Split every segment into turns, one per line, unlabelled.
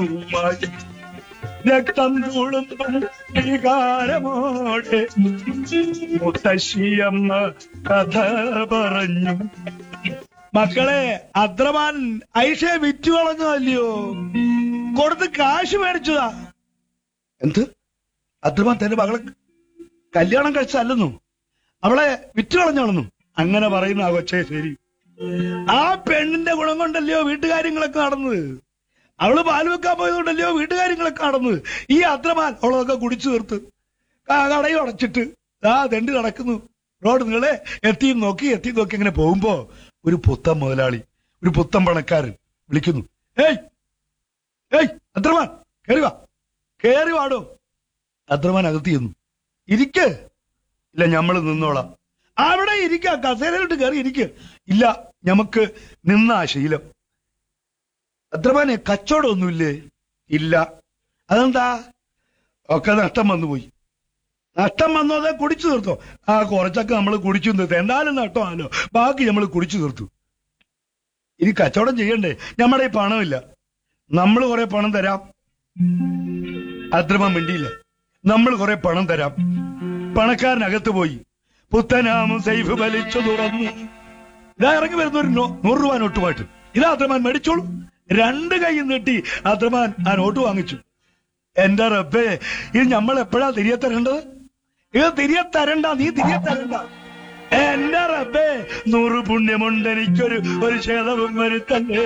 മായി രക്തം തുളുമ്പും വികാരമോടെ മുത്തശ്ശിയമ്മ കഥ പറഞ്ഞു മക്കളെ അത്രമാൻ ഐഷയെ വിറ്റു കളഞ്ഞതല്ലയോ കൊടുത്ത് കാശ് മേടിച്ചതാ എന്ത് അത്രമാൻ തന്റെ മകളെ കല്യാണം കഴിച്ചല്ലെന്നു അവളെ വിറ്റു കളഞ്ഞോളന്നു അങ്ങനെ പറയുന്നു ആ കൊച്ചേ ശരി ആ പെണ്ണിന്റെ ഗുണം കൊണ്ടല്ലയോ വീട്ടുകാര്യങ്ങളൊക്കെ നടന്നത് അവള് പാല് വെക്കാൻ പോയതുകൊണ്ടല്ലയോ വീട്ടുകാര്യങ്ങളൊക്കെ നടന്നത് ഈ അത്രമാൻ അവളൊക്കെ കുടിച്ചു തീർത്ത് ക- കടയും അടച്ചിട്ട് ആ തെണ്ടി നടക്കുന്നു റോഡ് നിങ്ങളെ എത്തിയും നോക്കി എത്തിയും നോക്കി ഇങ്ങനെ പോകുമ്പോ ഒരു പുത്തൻ മുതലാളി ഒരു പുത്തൻ പണക്കാരൻ വിളിക്കുന്നു ഏയ് ഏയ് അത്രമാൻ കേറി വാ കേറി വാടോ അത്രമാൻ അകത്ത് ചെന്നു ഇരിക്ക് ഇല്ല ഞമ്മള് നിന്നോളാം അവിടെ ഇരിക്ക കസേരയിലോട്ട് കയറി ഇരിക്ക് ഇല്ല ഞമ്മക്ക് നിന്ന ആ ശീലം അത്രമാനെ കച്ചവടമൊന്നുമില്ലേ ഇല്ല അതെന്താ ഒക്കെ നഷ്ടം വന്നുപോയി നഷ്ടം വന്നോ അതെ കുടിച്ചു തീർത്തോ ആ കുറച്ചൊക്കെ നമ്മൾ കുടിച്ചു തീർത്തു എന്തായാലും നഷ്ടമാണല്ലോ ബാക്കി നമ്മൾ കുടിച്ചു തീർത്തു ഇനി കച്ചവടം ചെയ്യണ്ടേ നമ്മുടെ ഈ പണമില്ല നമ്മൾ കുറെ പണം തരാം അത്രമാൻ വേണ്ടിയില്ല നമ്മൾ കുറെ പണം തരാം പണക്കാരനകത്ത് പോയി പുത്തനാമം സൈഫ് വലിച്ചു തുറന്നു ഇതാ ഇറങ്ങി വരുന്ന ഒരു നോ- നൂറ് രൂപ നോട്ടുമായിട്ട് ഇതാ അത്രമാൻ മേടിച്ചോളൂ രണ്ട് കൈ നീട്ടി അത്രമാൻ ആ നോട്ട് വാങ്ങിച്ചു എന്റെ റബ്ബേ ഇത് നമ്മൾ എപ്പോഴാ തിരികെ തരേണ്ടത് ഇത് തിരികെ തരണ്ട നീ തിരികെ തരണ്ട എന്റെ റബ്ബേ നൂറ് പുണ്യമുണ്ട് എനിക്കൊരു ഒരു ക്ഷേതവും വരുത്തല്ലേ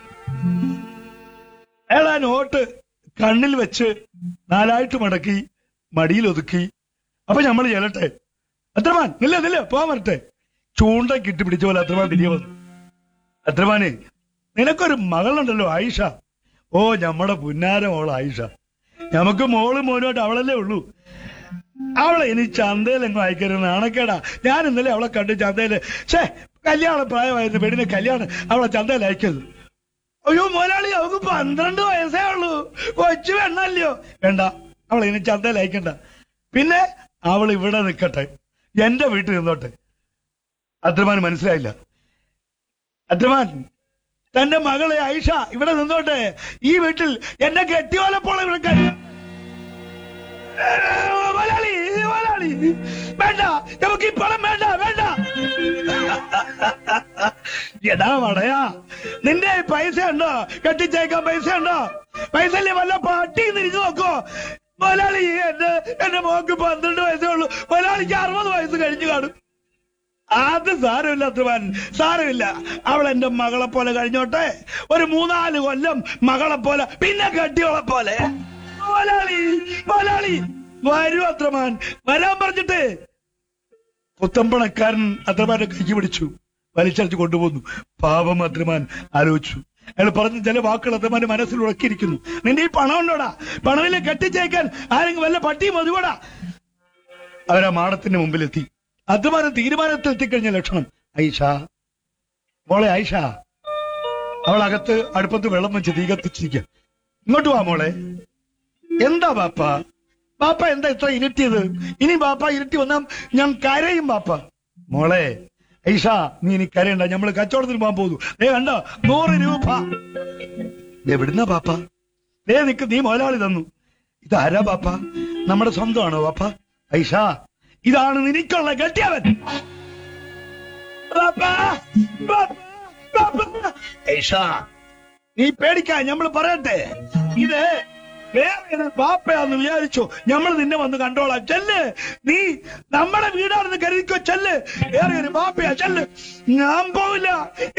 അയാൾ ആ നോട്ട് കണ്ണിൽ വെച്ച് നാലായിട്ട് മടക്കി മടിയിൽ ഒതുക്കി അപ്പൊ നമ്മൾ ചെല്ലട്ടെ അത്രമാൻ നില്ല നില്ല പോവാൻ വരട്ടെ ചൂണ്ട കിട്ടി പിടിച്ച പോലെ അത്രമാൻ തിരികെ വന്നു അത്രമാനെ നിനക്കൊരു മകളുണ്ടല്ലോ ആയിഷ ഓ ഞമ്മടെ പുന്നാര മോള് ആയിഷ നമുക്ക് മോള് മോനുമായിട്ട് അവളല്ലേ ഉള്ളൂ അവളെ ഇനി ചന്തയിലെങ്ങും അയക്കരുത് നാണക്കേടാ ഞാൻ ഇന്നലെ അവളെ കണ്ട് ചന്തയില് ഛേ കല്യാണം പ്രായമായിരുന്നു പെണ്ണിനെ കല്യാണം അവളെ ചന്തയിൽ അയക്കരുത് അയ്യോ മോലാളി അവക്ക് പന്ത്രണ്ട് വയസ്സേ ഉള്ളൂ കൊച്ചു പെണ്ണല്ലയോ വേണ്ട അവളെ ഇനി ചന്തയിൽ അയക്കണ്ട പിന്നെ അവൾ ഇവിടെ നിൽക്കട്ടെ എന്റെ വീട്ടിൽ നിന്നോട്ടെ അത്രമാൻ മനസ്സിലായില്ല അത്രമാൻ തന്റെ മകളെ ഐഷ ഇവിടെ നിന്നോട്ടെ ഈ വീട്ടിൽ എന്നെ കെട്ടിയോലപ്പോൾ ഇവിടെ കഴി- ഏ, മലയാളി മലയാളി വേണ്ട നമുക്ക് ഈ പണം വേണ്ട വേണ്ട എടാ വടയാ നിന്റെ കയ്യിൽ പൈസ ഉണ്ടോ കെട്ടിച്ചേക്കാൻ പൈസ ഉണ്ടോ പൈസ ഇല്ലേ വല്ല പാട്ടി തിരിഞ്ഞു നോക്കോ മലയാളി എന്റെ എന്റെ മോക്ക് പന്ത്രണ്ട് വയസ്സേ ഉള്ളൂ മലയാളിക്ക് അറുപത് വയസ്സ് കഴിഞ്ഞു കാണും അത് സാരമില്ല അത്രവാൻ സാരമില്ല അവൾ എന്റെ മകളെ പോലെ കഴിഞ്ഞോട്ടെ ഒരു മൂന്നാല് കൊല്ലം മകളെ പോലെ പിന്നെ കെട്ടിയോളെ പോലെ മലയാളി മലയാളി വരൂ അത്രമാൻ വരാൻ പറഞ്ഞിട്ട് പുത്തമ്പണക്കാരൻ അത്രമാന്റെ കൈക്ക് പിടിച്ചു വലിച്ചടിച്ച് കൊണ്ടുപോന്നു പാപം അത്രമാൻ ആലോചിച്ചു അയാൾ പറഞ്ഞ ചില വാക്കുകൾ അത്രമാന്റെ മനസ്സിൽ ഉറക്കിയിരിക്കുന്നു നിന്റെ ഈ പണം ഉണ്ടോടാ പണമില്ല കെട്ടിച്ചേക്കാൻ ആരെങ്കിലും വല്ല പട്ടിയും മതിവടാ അവരാ മാടത്തിന്റെ മുമ്പിലെത്തി അധ്വാനം തീരുമാനത്തിൽ എത്തിക്കഴിഞ്ഞ ലക്ഷണം ഐഷ മോളെ ഐഷ അവൾ അകത്ത് അടുപ്പത്ത് വെള്ളം വെച്ച് തീ കത്തിച്ചിരിക്കുക ഇങ്ങോട്ട് വാ മോളെ എന്താ ബാപ്പ ബാപ്പ എന്താ ഇത്ര ഇരുട്ടിയത് ഇനി ബാപ്പ ഇരുട്ടി വന്നാൽ ഞാൻ കരയും ബാപ്പ മോളെ ഐഷ നീ ഇനി കരയണ്ട നമ്മള് കച്ചവടത്തിന് പോകാൻ പോകുന്നു ഏ കണ്ടോ നൂറ് രൂപ എവിടുന്ന ബാപ്പ ദേ നിക്ക് നീ മുതലാളി തന്നു ഇതാരാ ബാപ്പ നമ്മുടെ സ്വന്തമാണോ ബാപ്പ ഐഷ ഇതാണ് നിനക്കുള്ള കെട്ടിയവൻ ബാപ്പാ, ബാപ്പാ, ബാപ്പാ. ഐഷ നീ പേടിക്കാ ഞമ്മള് പറയട്ടെ ഇത് വേറെ ബാപ്പയാന്ന് വിചാരിച്ചോ നമ്മൾ നിന്നെ വന്ന് കണ്ടോളാം ചെല്ല് നീ നമ്മുടെ വീടാണെന്ന് കരുതിക്കോ ചെല്ല് വേറെ ഒരു ബാപ്പയാ ചെല്ല് ഞാൻ പോവില്ല